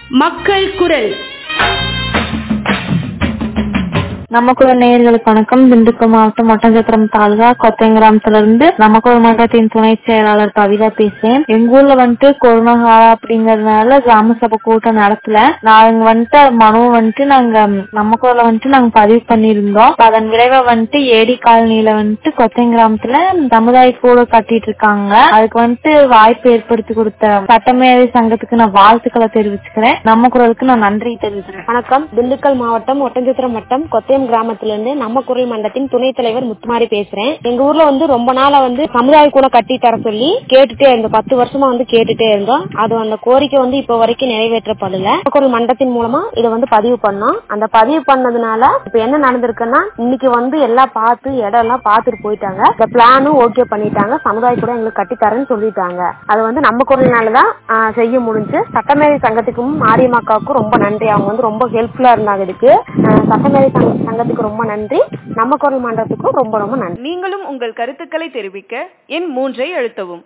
மக்கள் குரல் நமக்குள்ள நேயர்களுக்கு வணக்கம் திண்டுக்கல் மாவட்டம் ஒட்டஞ்சத்திரம் தாலுகா கொத்தைங்கிராமத்துல இருந்து நமக்குள்ள மன்றத்தின் துணை செயலாளர் கவிதா பேசுறேன் எங்க ஊர்ல வந்துட்டு கொரோனா காலம் அப்படிங்கறதுனால கிராம சபை கூட்டம் நடத்தல நாங்க வந்துட்டு மனு வந்துட்டு நாங்க நமக்குள்ள வந்துட்டு நாங்க பதிவு பண்ணியிருந்தோம் அப்ப அதன் விளைவா வந்துட்டு ஏடி காலனியில வந்துட்டு கொத்தைங்கிராமத்துல சமுதாய கூட கட்டிட்டு இருக்காங்க அதுக்கு வந்துட்டு வாய்ப்பு ஏற்படுத்தி கொடுத்த சட்டமேதை சங்கத்துக்கு நான் வாழ்த்துக்களை தெரிவிச்சுக்கிறேன் நம்ம குரலுக்கு நான் நன்றி தெரிவிக்கிறேன் வணக்கம் திண்டுக்கல் மாவட்டம் ஒட்டஞ்சத்திரம் வட்டம் கொத்தையம் கிராமத்துல இருந்து நம்ம குரல் மன்றத்தின் துணைத் தலைவர் முத்துமாரி பேசுறேன் எங்க ஊர்ல வந்து ரொம்ப நாளா வந்து சமுதாய கூட கட்டி தர சொல்லி கேட்டுட்டே இருந்தோம் பத்து வருஷமா வந்து கேட்டுட்டே இருந்தோம் அது அந்த கோரிக்கை வந்து இப்ப வரைக்கும் நிறைவேற்றப்படல நம்ம குரல் மன்றத்தின் மூலமா இதை வந்து பதிவு பண்ணோம் அந்த பதிவு பண்ணதுனால இப்ப என்ன நடந்திருக்குன்னா இன்னைக்கு வந்து எல்லாம் பார்த்து இடம் எல்லாம் பார்த்துட்டு போயிட்டாங்க இந்த பிளானும் ஓகே பண்ணிட்டாங்க சமுதாய கூட எங்களுக்கு கட்டி தரேன்னு சொல்லிட்டாங்க அது வந்து நம்ம குரல்னாலதான் ஆஹ், செய்ய முடிஞ்சு சட்டமேதை சங்கத்துக்கும் மாரியம்மாக்காவுக்கும் ரொம்ப நன்றி அவங்க வந்து ரொம்ப ஹெல்ப்ஃபுல்லா இருந்தாங்க இதுக்கு ஆஹ், சட்டமேதை சங்க- சங்கத்துக்கு ரொம்ப நன்றி நம்ம குரல் மன்றத்துக்கும் ரொம்ப ரொம்ப நன்றி நீங்களும் உங்கள் கருத்துக்களை தெரிவிக்க எண் மூன்றை அழுத்தவும்